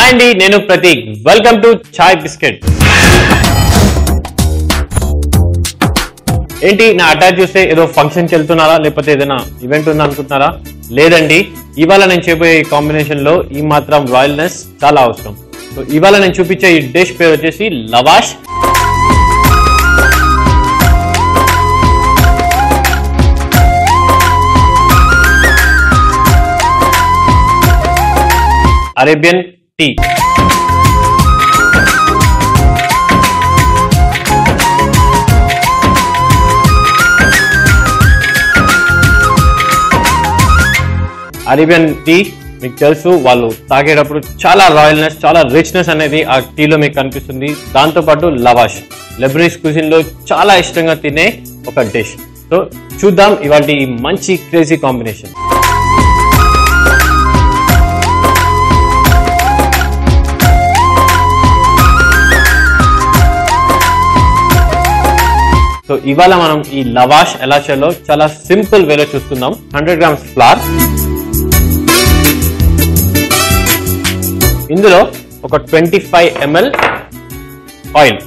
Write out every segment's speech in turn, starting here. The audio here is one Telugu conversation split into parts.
హాయ్ అండి నేను Prateek welcome to chai biscuit ఏంటి నా అటాచ్ చూస్తే ఏదో ఫంక్షన్కి వెళ్తున్నారా లేకపోతే ఏదైనా ఈవెంట్ ఉందా అనుకుంటున్నారా లేదండి ఇవాళ నేను చేయబోయే ఈ కాంబినేషన్ లో ఈ మాత్రం రాయల్నెస్ చాలా అవసరం సో ఇవాళ నేను చూపించే ఈ డిష్ పేరు వచ్చేసి lavash Arabian tea Arabian tea మీకు తెలుసు వాళ్ళు తాగేటప్పుడు చాలా రాయల్నెస్ చాలా రిచ్నెస్ అనేది ఆ టీలో మీకు కనిపిస్తుంది దాంతోపాటు లవాష్ లెబనీస్ కుజిన్ లో చాలా ఇష్టంగా తినే ఒక డిష్ సో చూద్దాం ఇవాళ ఈ మంచి క్రేజీ కాంబినేషన్ సో ఇవాళ మనం ఈ లవాష్ ఎలా చేయాలో చాలా సింపుల్ వేలో చూసుకుందాం హండ్రెడ్ గ్రామ్స్ ఫ్లార్ ఇందులో ఒక ట్వంటీ ఫైవ్ ఎంఎల్ ఆయిల్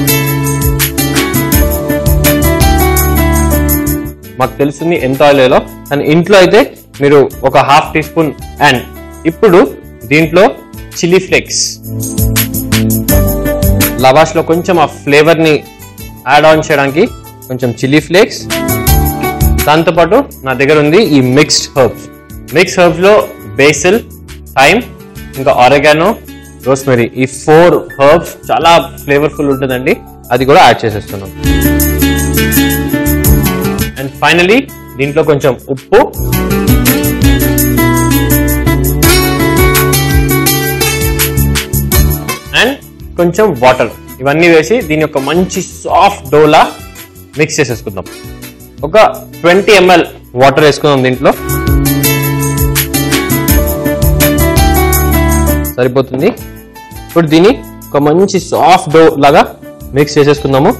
మాకు తెలుస్తుంది ఎంత ఆయిల్ వేయాలో కానీ ఇంట్లో అయితే మీరు ఒక హాఫ్ టీ స్పూన్ అండ్ ఇప్పుడు దీంట్లో చిల్లీ ఫ్లేక్స్ లవాష్ లో కొంచెం ఆ ఫ్లేవర్ ని యాడ్ ఆన్ చేయడానికి కొంచెం చిల్లీ ఫ్లేక్స్ దాంతోపాటు నా దగ్గర ఉంది ఈ మిక్స్డ్ హర్బ్స్ మిక్స్ హర్బ్స్ లో బేసిల్ థైమ్ ఇంకా ఆరెగానో రోస్మెరీ ఈ ఫోర్ హర్బ్స్ చాలా ఫ్లేవర్ఫుల్ ఉంటుందండి అది కూడా యాడ్ చేసేస్తున్నాం అండ్ ఫైనలీ దీంట్లో కొంచెం ఉప్పు అండ్ కొంచెం వాటర్ ఇవన్నీ వేసి దీని యొక్క మంచి సాఫ్ట్ డోలా మిక్స్ చేసేసుకుందాం ఒక ట్వంటీ ఎంఎల్ వాటర్ వేసుకుందాం దీంట్లో సరిపోతుంది ఇప్పుడు దీన్ని ఒక మంచి సాఫ్ట్ డో లాగా మిక్స్ చేసేసుకుందాము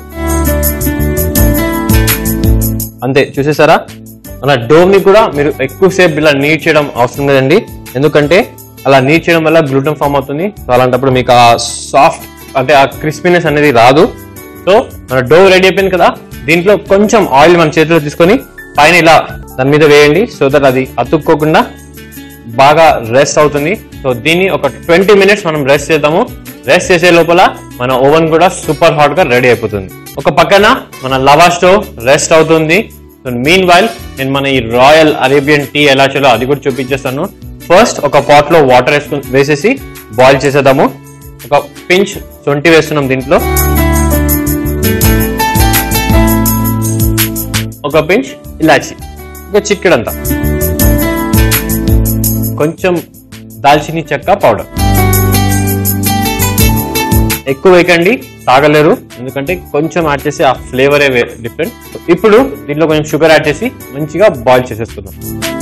అంతే చూసేసారా మన డోమ్ని కూడా మీరు ఎక్కువసేపు ఇలా నీట్ చేయడం అవసరం లేదండి ఎందుకంటే అలా నీట్ చేయడం వల్ల గ్లూటన్ ఫామ్ అవుతుంది సో అలాంటప్పుడు మీకు ఆ సాఫ్ట్ అంటే ఆ క్రిస్పీనెస్ అనేది రాదు సో మన డో రెడీ అయిపోయింది కదా దీంట్లో కొంచెం ఆయిల్ మన చేతిలో తీసుకొని పైన ఇలా దాని మీద వేయండి సో దట్ అది అతుక్కోకుండా బాగా రెస్ట్ అవుతుంది సో దీన్ని ఒక ట్వంటీ మినిట్స్ మనం రెస్ట్ చేద్దాము రెస్ట్ చేసే లోపల మన ఓవెన్ కూడా సూపర్ హాట్ గా రెడీ అయిపోతుంది ఒక పక్కన మన లవా స్టవ్ రెస్ట్ అవుతుంది సో మీన్ వైల్ నేను మన ఈ రాయల్ అరేబియన్ టీ ఎలా చేయాలో అది కూడా చూపించేస్తాను ఫస్ట్ ఒక పాట్ లో వాటర్ వేసుకుని వేసేసి బాయిల్ చేసేద్దాము ఒక పించ్ సొంటి వేస్తున్నాం దీంట్లో ఒక పించ్ ఇలాచి ఒక చిక్కడంతా కొంచెం దాల్చిని చెక్క పౌడర్ ఎక్కువ వేయకండి తాగలేరు ఎందుకంటే కొంచెం యాడ్ చేసి ఆ ఫ్లేవరే డిఫరెంట్ ఇప్పుడు దీంట్లో కొంచెం షుగర్ యాడ్ చేసి మంచిగా బాయిల్ చేసేసుకుందాం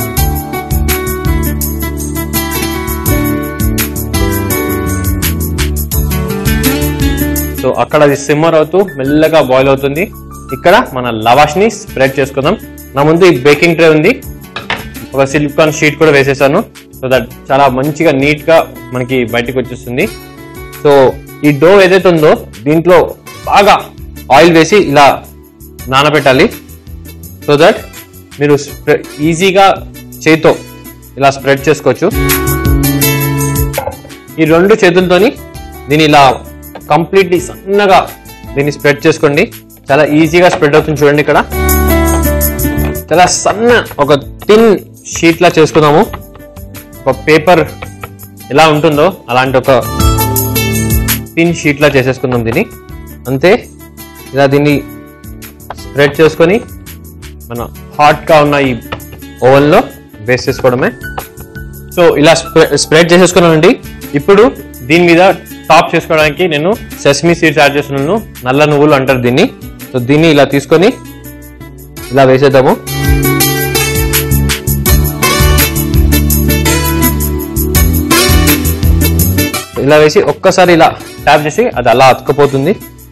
సో అక్కడ అది సిమ్మర్ అవుతూ మెల్లగా బాయిల్ అవుతుంది ఇక్కడ మన లవాష్ ని స్ప్రెడ్ చేసుకుందాం నా ముందు ఈ బేకింగ్ ట్రే ఉంది ఒక సిలికాన్ షీట్ కూడా వేసేసాను సో దట్ చాలా మంచిగా నీట్ గా మనకి బయటకు వచ్చేస్తుంది సో ఈ డో ఏదైతే ఉందో దీంట్లో బాగా ఆయిల్ వేసి ఇలా నానబెట్టాలి సో దట్ మీరు ఈజీగా చేతితో ఇలా స్ప్రెడ్ చేసుకోవచ్చు ఈ రెండు చేతులతోని దీన్ని ఇలా కంప్లీట్లీ సన్నగా దీన్ని స్ప్రెడ్ చేసుకోండి చాలా ఈజీగా స్ప్రెడ్ అవుతుంది చూడండి ఇక్కడ చాలా సన్న ఒక థిన్ షీట్ లా చేసుకుందాము ఒక పేపర్ ఎలా ఉంటుందో అలాంటి ఒక థిన్ షీట్ లా చేసేసుకుందాం దీన్ని అంతే ఇలా దీన్ని స్ప్రెడ్ చేసుకొని మన హాట్ గా ఉన్న ఈ ఓవెన్ లో వేస్ట్ చేసుకోవడమే సో ఇలా స్ప్రెడ్ చేసేసుకున్నానండి ఇప్పుడు దీని మీద టాప్ చేసుకోవడానికి నేను సెస్మీ సీడ్స్ యాడ్ చేస్తున్నాను నల్ల నువ్వులు అంటారు దీన్ని సో దీన్ని ఇలా తీసుకొని ఇలా వేసేద్దాము ఇలా వేసి ఒక్కసారి ఇలా ట్యాప్ చేసి అది అలా అతుకపోతుంది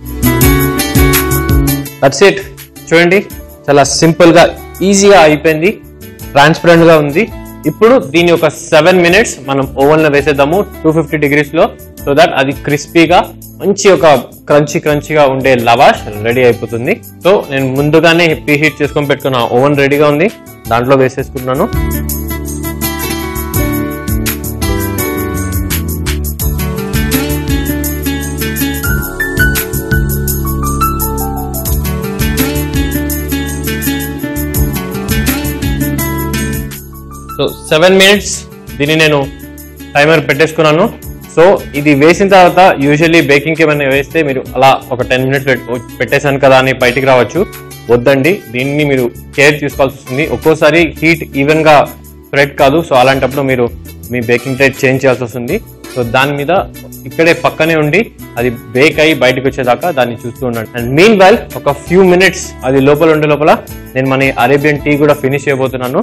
దట్స్ ఇట్ చూడండి చాలా సింపుల్ గా ఈజీగా అయిపోయింది ట్రాన్స్పరెంట్ గా ఉంది ఇప్పుడు దీని ఒక సెవెన్ మినిట్స్ మనం ఓవెన్ లో వేసేద్దాము టూ ఫిఫ్టీ డిగ్రీస్ లో సో దట్ అది క్రిస్పీగా మంచి ఒక క్రంచీ క్రంచీగా ఉండే లవాష్ రెడీ అయిపోతుంది సో నేను ముందుగానే ప్రీ హీట్ చేసుకొని పెట్టుకున్న ఓవెన్ రెడీగా ఉంది దాంట్లో వేసేసుకుంటున్నాను సో సెవెన్ మినిట్స్ దీన్ని నేను టైమర్ పెట్టేసుకున్నాను సో ఇది వేసిన తర్వాత యూజువల్లీ బేకింగ్కి ఏమైనా వేస్తే మీరు అలా ఒక టెన్ మినిట్స్ పెట్టేశాను కదా అని బయటికి రావచ్చు వద్దండి దీన్ని మీరు కేర్ తీసుకోవాల్సి వస్తుంది ఒక్కోసారి హీట్ ఈవెన్గా స్ప్రెడ్ కాదు సో అలాంటప్పుడు మీరు మీ బేకింగ్ టైట్ చేంజ్ చేయాల్సి వస్తుంది సో దాని మీద ఇక్కడే పక్కనే ఉండి అది బేక్ అయ్యి బయటకు వచ్చేదాకా దాన్ని చూస్తూ ఉండండి అండ్ మీన్ వైల్ ఒక ఫ్యూ మినిట్స్ అది లోపల ఉండే లోపల నేను మన అరేబియన్ టీ కూడా ఫినిష్ చేయబోతున్నాను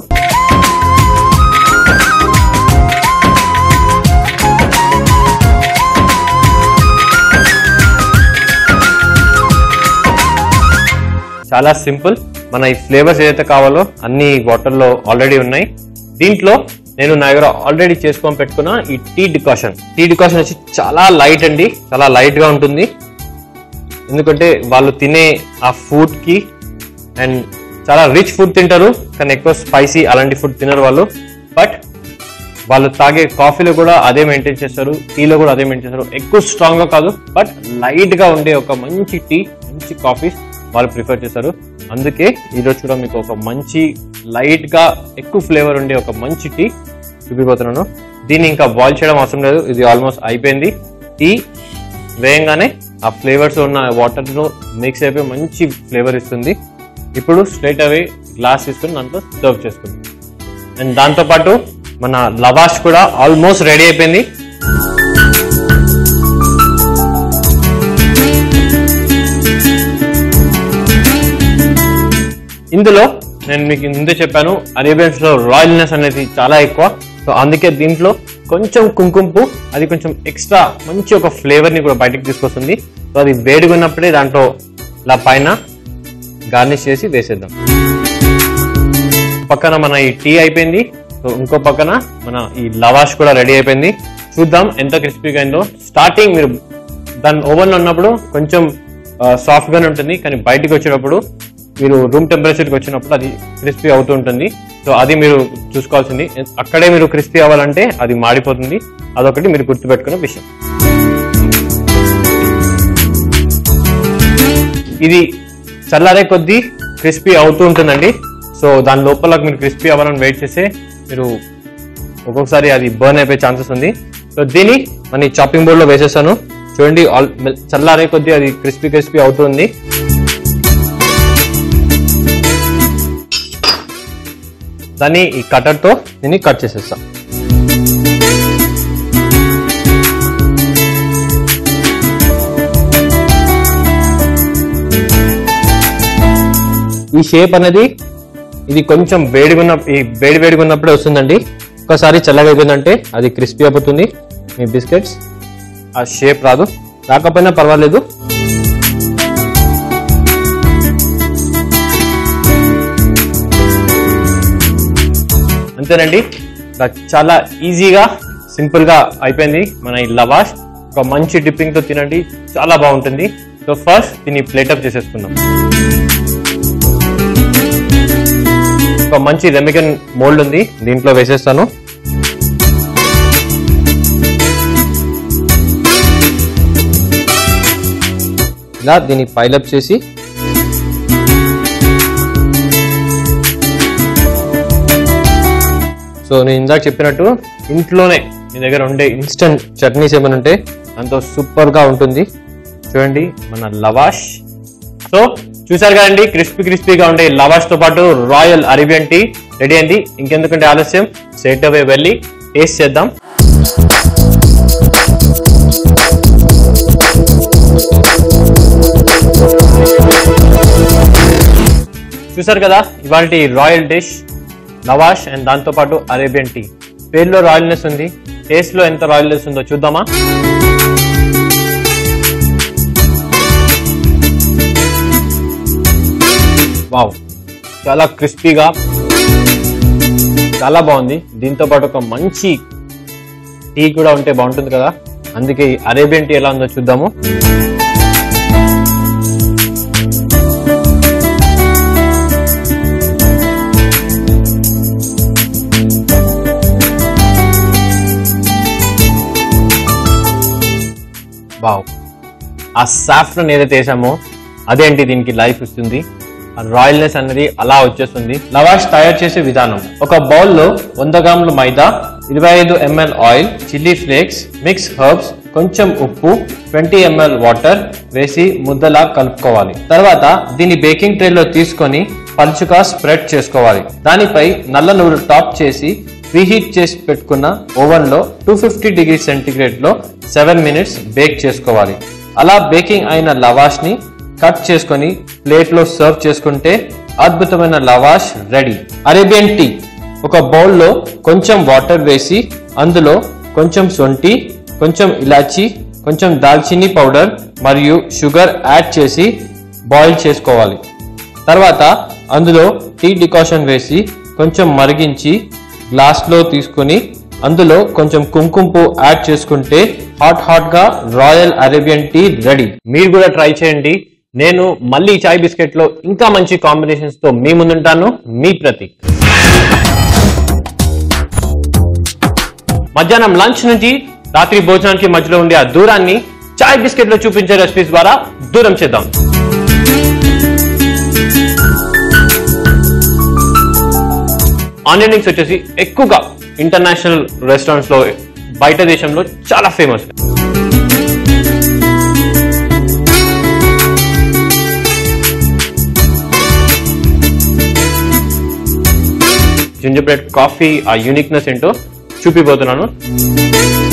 చాలా సింపుల్ మన ఈ ఫ్లేవర్స్ ఏదైతే కావాలో అన్ని వాటర్లో ఆల్రెడీ ఉన్నాయి దీంట్లో నేను నా దగ్గర ఆల్రెడీ చేసుకొని పెట్టుకున్న ఈ టీ డికాషన్ టీ డికాషన్ వచ్చి చాలా లైట్ అండి చాలా లైట్ గా ఉంటుంది ఎందుకంటే వాళ్ళు తినే ఆ ఫుడ్ కి అండ్ చాలా రిచ్ ఫుడ్ తింటారు కానీ ఎక్కువ స్పైసీ అలాంటి ఫుడ్ తినరు వాళ్ళు బట్ వాళ్ళు తాగే కాఫీలో కూడా అదే మెయింటైన్ చేస్తారు టీలో కూడా అదే మెయింటైన్ చేస్తారు ఎక్కువ స్ట్రాంగ్ గా కాదు బట్ లైట్ గా ఉండే ఒక మంచి టీ మంచి కాఫీ వాళ్ళు ప్రిఫర్ చేస్తారు అందుకే ఈరోజు కూడా మీకు ఒక మంచి లైట్ గా ఎక్కువ ఫ్లేవర్ ఉండే ఒక మంచి టీ చూపిపోతున్నాను దీన్ని ఇంకా బాయిల్ చేయడం అవసరం లేదు ఇది ఆల్మోస్ట్ అయిపోయింది టీ వేయంగానే ఆ ఫ్లేవర్స్ ఉన్న వాటర్ లో మిక్స్ అయిపోయి మంచి ఫ్లేవర్ ఇస్తుంది ఇప్పుడు స్ట్రైట్ అవే గ్లాస్ తీసుకుని దాంట్లో సర్వ్ చేసుకుందాం అండ్ దాంతో పాటు మన లవాష్ కూడా ఆల్మోస్ట్ రెడీ అయిపోయింది ఇందులో నేను మీకు ముందే చెప్పాను అరేబియన్స్ లో రాయల్నెస్ అనేది చాలా ఎక్కువ సో అందుకే దీంట్లో కొంచెం కుంకుంపు అది కొంచెం ఎక్స్ట్రా మంచి ఒక ఫ్లేవర్ ని కూడా బయటకు తీసుకొస్తుంది సో అది వేడిగా ఉన్నప్పుడే దాంట్లో ఇలా పైన గార్నిష్ చేసి వేసేద్దాం పక్కన మన ఈ టీ అయిపోయింది సో ఇంకో పక్కన మన ఈ లవాష్ కూడా రెడీ అయిపోయింది చూద్దాం ఎంత క్రిస్పీగా అయిందో స్టార్టింగ్ మీరు దాని ఓవెన్ లో ఉన్నప్పుడు కొంచెం సాఫ్ట్ గానే ఉంటుంది కానీ బయటికి వచ్చేటప్పుడు మీరు రూమ్ టెంపరేచర్కి వచ్చినప్పుడు అది క్రిస్పీ అవుతూ ఉంటుంది సో అది మీరు చూసుకోవాల్సింది అక్కడే మీరు క్రిస్పీ అవ్వాలంటే అది మాడిపోతుంది అదొకటి మీరు గుర్తుపెట్టుకునే విషయం ఇది చల్లారే కొద్దీ క్రిస్పీ అవుతూ ఉంటుందండి సో దాని లోపల మీరు క్రిస్పీ అవ్వాలని వెయిట్ చేస్తే మీరు ఒక్కొక్కసారి అది బర్న్ అయిపోయే ఛాన్సెస్ ఉంది సో దీన్ని మన చాపింగ్ బోర్డ్ లో వేసేసాను చూడండి ఆల్ చల్లారే కొద్దీ అది క్రిస్పీ క్రిస్పీ అవుతుంది దాన్ని ఈ కటర్ తో దీన్ని కట్ చేసేస్తాం ఈ షేప్ అనేది ఇది కొంచెం వేడిగా ఉన్న ఈ వేడి వేడిగా ఉన్నప్పుడే వస్తుందండి ఒకసారి చల్లగా అయిపోయిందంటే అది క్రిస్పీ అయిపోతుంది మీ బిస్కెట్స్ ఆ షేప్ రాదు రాకపోయినా పర్వాలేదు అంతేనండి ఇలా చాలా ఈజీగా సింపుల్ గా అయిపోయింది మన ఈ లవాష్ ఒక మంచి డిప్పింగ్ తో తినండి చాలా బాగుంటుంది సో ఫస్ట్ దీన్ని ప్లేటప్ చేసేసుకుందాం ఒక మంచి రెమికన్ మోల్డ్ ఉంది దీంట్లో వేసేస్తాను ఇలా దీన్ని పైలప్ చేసి సో నేను ఇందాక చెప్పినట్టు ఇంట్లోనే మీ దగ్గర ఉండే ఇన్స్టంట్ చట్నీస్ ఏమైనా ఉంటే దాంతో సూపర్ గా ఉంటుంది చూడండి మన లవాష్ సో చూసారు కదండి క్రిస్పీ క్రిస్పీగా ఉండే లవాష్ తో పాటు రాయల్ అరేబియన్ టీ రెడీ అయింది ఇంకెందుకంటే ఆలస్యం స్ట్రైట్ అవే వెళ్ళి టేస్ట్ చేద్దాం చూసారు కదా ఇవాళ రాయల్ డిష్ లవాష్ అండ్ దాంతో పాటు అరేబియన్ టీ పేరులో రాయల్నెస్ ఉంది టేస్ట్ లో ఎంత రాయల్నెస్ ఉందో చూద్దామా వావ్ చాలా క్రిస్పీగా చాలా బాగుంది దీంతో పాటు ఒక మంచి టీ కూడా ఉంటే బాగుంటుంది కదా అందుకే ఈ అరేబియన్ టీ ఎలా ఉందో చూద్దాము వావ్ ఆ సాఫ్రన్ ఏదైతే వేసామో అదేంటి దీనికి లైఫ్ ఇస్తుంది ఆ రాయల్నెస్ అనేది అలా వచ్చేస్తుంది లవాష్ తయారు చేసే విధానం ఒక బౌల్లో వంద గ్రాముల మైదా ఇరవై ఐదు ml oil chilli flakes mix herbs కొంచెం ఉప్పు ట్వంటీ ఎంఎల్ వాటర్ వేసి ముద్దలా కలుపుకోవాలి తర్వాత దీన్ని బేకింగ్ ట్రేలో తీసుకొని పలుచుగా స్ప్రెడ్ చేసుకోవాలి దానిపై నల్ల నూనె టాప్ చేసి ప్రీహీట్ చేసి పెట్టుకున్న ఓవెన్ లో టూ ఫిఫ్టీ డిగ్రీ సెంటీగ్రేడ్ లో సెవెన్ మినిట్స్ బేక్ చేసుకోవాలి అలా బేకింగ్ అయిన లవాష్ ని కట్ చేసుకొని ప్లేట్ లో సర్వ్ చేసుకుంటే అద్భుతమైన లవాష్ రెడీ అరేబియన్ టీ ఒక బౌల్లో కొంచెం వాటర్ వేసి అందులో కొంచెం సొంటి కొంచెం ఇలాచి కొంచెం దాల్చినీ పౌడర్ మరియు షుగర్ యాడ్ చేసి బాయిల్ చేసుకోవాలి తర్వాత అందులో టీ డికాషన్ వేసి కొంచెం మరిగించి గ్లాస్లో తీసుకొని అందులో కొంచెం కుంకుమ యాడ్ చేసుకుంటే హాట్ హాట్ గా రాయల్ అరేబియన్ టీ రెడీ మీరు కూడా ట్రై చేయండి నేను మళ్ళీ చాయ్ బిస్కెట్ లో ఇంకా మంచి కాంబినేషన్స్ తో మీ ముందుంటాను మీ ప్రతీక్ మధ్యాహ్నం లంచ్ నుంచి రాత్రి భోజనానికి మధ్యలో ఉండే ఆ దూరాన్ని చాయ్ బిస్కెట్ లో చూపించే రెసిపీస్ ద్వారా దూరం చేద్దాం ఆనియన్ రింగ్స్ వచ్చేసి ఎక్కువగా ఇంటర్నేషనల్ రెస్టారెంట్స్ లో బయట దేశంలో చాలా ఫేమస్ జింజర్ బ్రెడ్ కాఫీ ఆ యూనిక్నెస్ ఏంటో చూపిపోతున్నాను